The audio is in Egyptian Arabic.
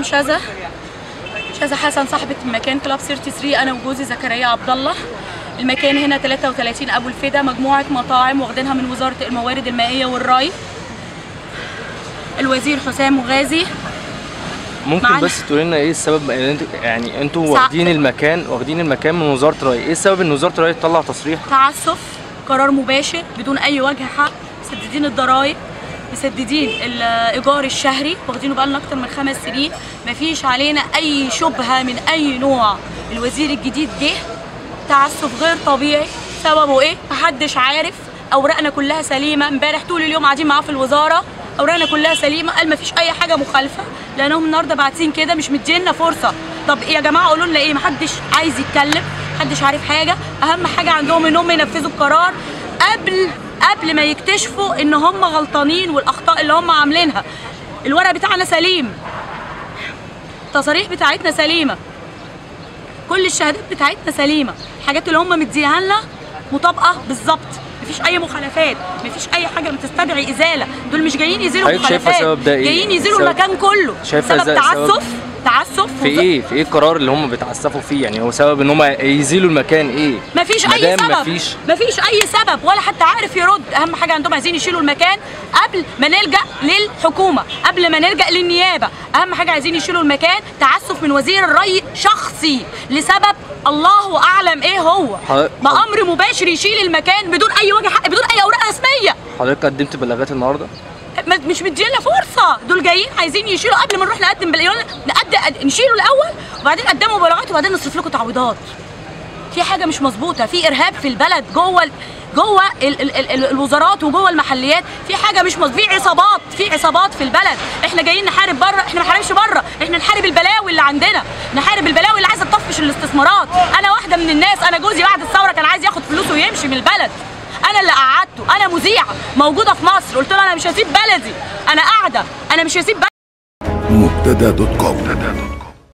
شاذة شاذة حسن صاحبة المكان كلاب 33 أنا وجوزي زكريا عبد الله المكان هنا 33 أبو الفدا مجموعة مطاعم واخدينها من وزارة الموارد المائية والري الوزير حسام غازي ممكن معانا. بس تقولي لنا ايه السبب يعني انتوا يعني انتوا سع- واخدين المكان واخدين المكان من وزاره الري ايه السبب ان وزاره الري تطلع تصريح تعسف قرار مباشر بدون أي وجه حق مسددين الضرايب مسددين الإيجار الشهري واخدينه بقالنا أكتر من خمس سنين مفيش علينا أي شبهة من أي نوع الوزير الجديد جه تعسف غير طبيعي سببه إيه؟ محدش عارف أوراقنا كلها سليمة امبارح طول اليوم قاعدين معاه في الوزارة أوراقنا كلها سليمة قال مفيش أي حاجة مخالفة لأنهم النهاردة باعتين كده مش مدينا فرصة طب يا جماعة قولوا لنا إيه محدش عايز يتكلم محدش عارف حاجة أهم حاجة عندهم إنهم ينفذوا القرار قبل قبل ما يكتشفوا ان هم غلطانين والاخطاء اللي هم عاملينها الورق بتاعنا سليم التصاريح بتاعتنا سليمه كل الشهادات بتاعتنا سليمه الحاجات اللي هم مديها لنا مطابقه بالظبط مفيش اي مخالفات مفيش اي حاجه بتستدعي ازاله دول مش جايين يزيلوا حضرتك شايفة مخالفات سبب ده إيه؟ جايين يزيلوا سبب- المكان كله شايفة سبب إزاي تعسف سبب- تعسف في ايه في ايه القرار اللي هم بيتعسفوا فيه يعني هو سبب ان هم يزيلوا المكان ايه مفيش اي مادام سبب مفيش مفيش اي سبب ولا حتى عارف يرد اهم حاجه عندهم عايزين يشيلوا المكان قبل ما نلجا للحكومه قبل ما نلجا للنيابه اهم حاجه عايزين يشيلوا المكان تعسف من وزير الري شخصي لسبب الله اعلم ايه هو حضرتك- بامر مباشر يشيل المكان بدون اي وجه حق بدون اي اوراق رسميه حضرتك قدمت بلاغات النهارده ما- مش مدينا فرصه دول جايين عايزين يشيلوا قبل ما نروح نقدم بل... يقولوا لنا نقدم نشيله الاول وبعدين قدموا بلاغات وبعدين نصرف لكم تعويضات في حاجه مش مظبوطه في ارهاب في البلد جوه ال- جوه ال ال ال ال الوزارات وجوه المحليات في حاجه مش مظبوطه في عصابات في عصابات في البلد احنا جايين نحارب بره احنا ما نحاربش بره احنا نحارب البلاوي اللي عندنا نحارب البلاوي اللي عايزه تطفش الاستثمارات انا واحده من الناس انا جوزي بعد الثوره كان عايز ياخد فلوسه ويمشي من البلد انا اللي قعدته انا مذيعه موجوده في مصر قلت له انا مش هسيب بلدي انا قاعده انا مش هسيب بلدي مبتدا دوت كوم